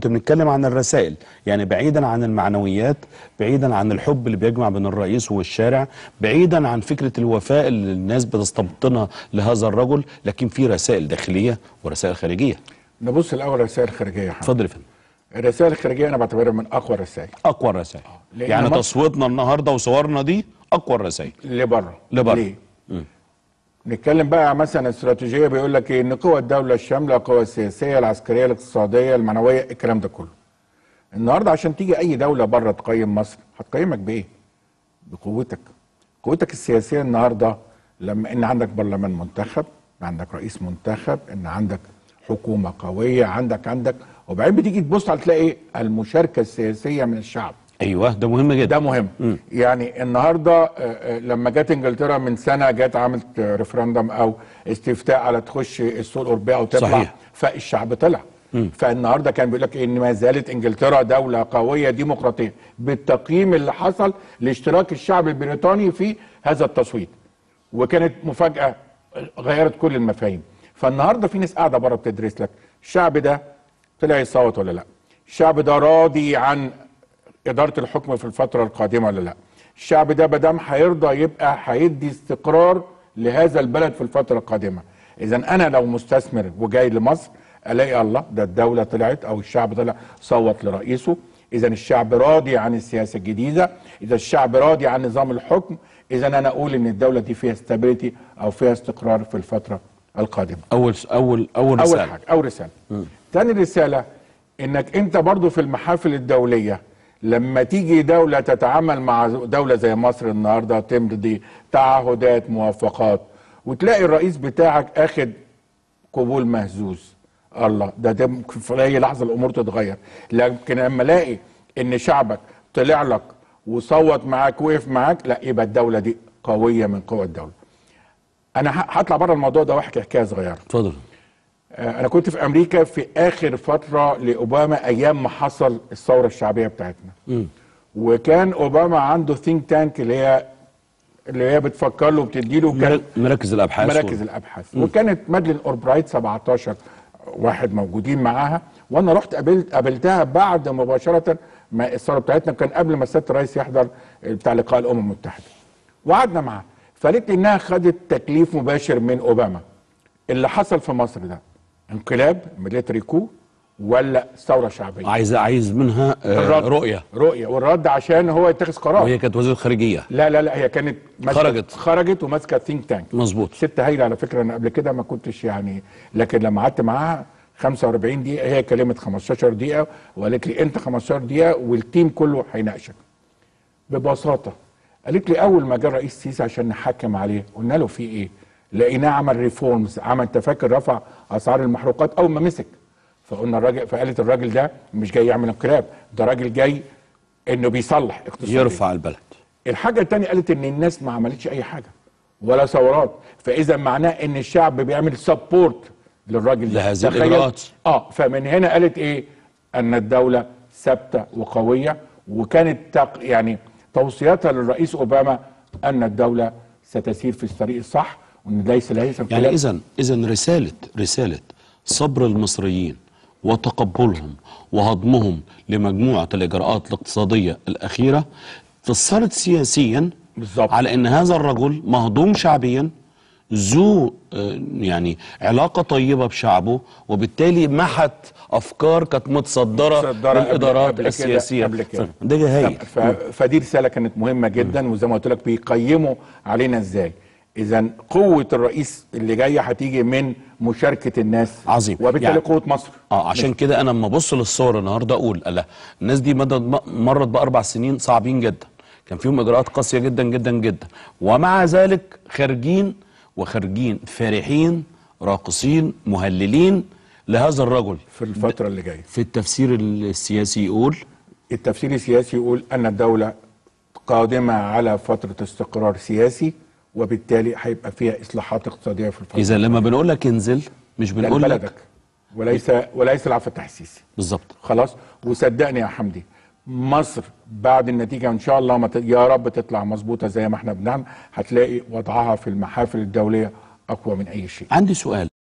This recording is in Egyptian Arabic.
كنت بنتكلم عن الرسائل يعني بعيدا عن المعنويات بعيدا عن الحب اللي بيجمع بين الرئيس والشارع بعيدا عن فكرة الوفاء اللي الناس بتستبطنها لهذا الرجل لكن في رسائل داخلية ورسائل خارجية نبص الاول الرسائل الخارجيه يا حمد اتفضل يا فندم الرسائل الخارجيه انا بعتبرها من اقوى الرسائل اقوى الرسائل لأن يعني مصر- تصويتنا النهارده وصورنا دي اقوى الرسائل لبره لبره. ليه؟ نتكلم بقى مثلا استراتيجيه بيقول لك ايه ان قوى الدوله الشامله القوى السياسيه العسكريه الاقتصاديه المعنويه الكلام ده كله النهارده عشان تيجي اي دوله بره تقيم مصر هتقيمك بايه بقوتك قوتك السياسيه النهارده لما ان عندك برلمان منتخب عندك رئيس منتخب ان عندك حكومه قويه عندك عندك وبعدين بتيجي تبص على تلاقي ايه المشاركه السياسيه من الشعب ايوه ده مهم جدا ده مهم يعني النهارده آه، آه، لما جت انجلترا من سنه جت عملت آه، ريفرندم او استفتاء على تخش السوق الاوروبيه او تطلع صحيح. فالشعب طلع فالنهارده كان بيقول لك ان ما زالت انجلترا دوله قويه ديمقراطيه بالتقييم اللي حصل لاشتراك الشعب البريطاني في هذا التصويت وكانت مفاجاه غيرت كل المفاهيم فالنهارده في ناس قاعده بره بتدرس لك الشعب ده طلع يصوت ولا لا الشعب ده راضي عن اداره الحكم في الفتره القادمه ولا لا الشعب ده مادام هيرضى يبقى هيدي استقرار لهذا البلد في الفتره القادمه اذا انا لو مستثمر وجاي لمصر الاقي الله ده الدوله طلعت او الشعب طلع صوت لرئيسه اذا الشعب راضي عن السياسه الجديده اذا الشعب راضي عن نظام الحكم اذا انا اقول ان الدوله دي فيها استابيليتي او فيها استقرار في الفتره القادمه اول اول اول اول رسالة حاجه اول رساله تاني رساله انك انت برضو في المحافل الدوليه لما تيجي دوله تتعامل مع دوله زي مصر النهارده تمضي تعهدات موافقات وتلاقي الرئيس بتاعك اخد قبول مهزوز الله ده ده ممكن في اي لحظه الامور تتغير لكن لما الاقي ان شعبك طلع لك وصوت معاك وقف معاك لا يبقى الدوله دي قويه من قوى الدوله انا ه- هطلع بره الموضوع ده واحكي حكايه صغيره اتفضل آه، انا كنت في امريكا في اخر فتره لاوباما ايام ما حصل الثوره الشعبيه بتاعتنا وكان اوباما عنده ثينك تانك اللي هي اللي هي بتفكر له وبتدي له كان مراكز الابحاث مراكز الابحاث وكانت مادلين اوربرايت 17 واحد موجودين معاها وانا رحت قابلت قابلتها بعد مباشره ما الثوره بتاعتنا كان قبل ما سياده الرئيس يحضر بتاع لقاء الامم المتحده وقعدنا معاها فقالت لي انها خدت تكليف مباشر من اوباما اللي حصل في مصر ده انقلاب ميليتري كو ولا ثوره شعبيه عايز عايز منها آه، الرد رؤيه رؤيه والرد عشان هو يتخذ قرار وهي كانت وزير خارجيه لا لا لا هي كانت ماسكة- خرجت. خرجت وماسكه ثينك تانك مظبوط ست هايله على فكره انا قبل كده ما كنتش يعني لكن لما قعدت معاها 45 دقيقه هي كلمت 15 دقيقه وقالت لي انت 15 دقيقه والتيم كله هيناقشك ببساطه قالت لي اول ما جه الرئيس سيسي عشان نحكم عليه قلنا له في ايه لقيناه عمل ريفورمز عمل تفاكر رفع اسعار المحروقات اول ما مسك فقلنا الراجل فقالت الراجل ده مش جاي يعمل انقلاب ده راجل جاي انه بيصلح اقتصاديا يرفع البلد الحاجة التانية قالت ان الناس ما عملتش اي حاجة ولا ثورات فاذا معناه ان الشعب بيعمل سبورت للراجل ده لهذه تخيل؟ الإجراءات. اه فمن هنا قالت ايه ان الدولة ثابتة وقوية وكانت تق يعني توصياتها للرئيس اوباما ان الدولة ستسير في الطريق الصح وان ليس ليس يعني اذا اذا رساله رساله صبر المصريين وتقبلهم وهضمهم لمجموعه الاجراءات الاقتصاديه الاخيره فسرت سياسيا بالظبط. على ان هذا الرجل مهضوم شعبيا ذو آه، يعني علاقه طيبه بشعبه وبالتالي محت افكار كانت متصدره متصدرة قبل- للادارات قبل كده- السياسيه قبل كده. ده هايل ف- فدي رساله كانت مهمه جدا وزي ما قلت لك بيقيموا علينا ازاي اذا قوه الرئيس اللي جايه هتيجي من مشاركه الناس عظيم. وبالتالي يعني- قوه مصر اه عشان كده انا لما ابص للصور النهارده اقول الله الناس دي مدد مرت باربع سنين صعبين جدا كان فيهم اجراءات قاسيه جدا جدا جدا ومع ذلك خارجين وخارجين فرحين راقصين مهللين لهذا الرجل في الفتره اللي جايه في التفسير السياسي يقول التفسير السياسي يقول ان الدوله قادمه على فتره استقرار سياسي وبالتالي هيبقى فيها اصلاحات اقتصاديه في الفتره اذا لما بنقول لك انزل مش ده بنقول لك لبلدك وليس وليس العفو التحسيسي بالظبط خلاص وصدقني يا حمدي مصر بعد النتيجه ان شاء الله ما ت... يا رب تطلع مظبوطه زي ما احنا بنعمل هتلاقي وضعها في المحافل الدوليه اقوى من اي شيء عندي سؤال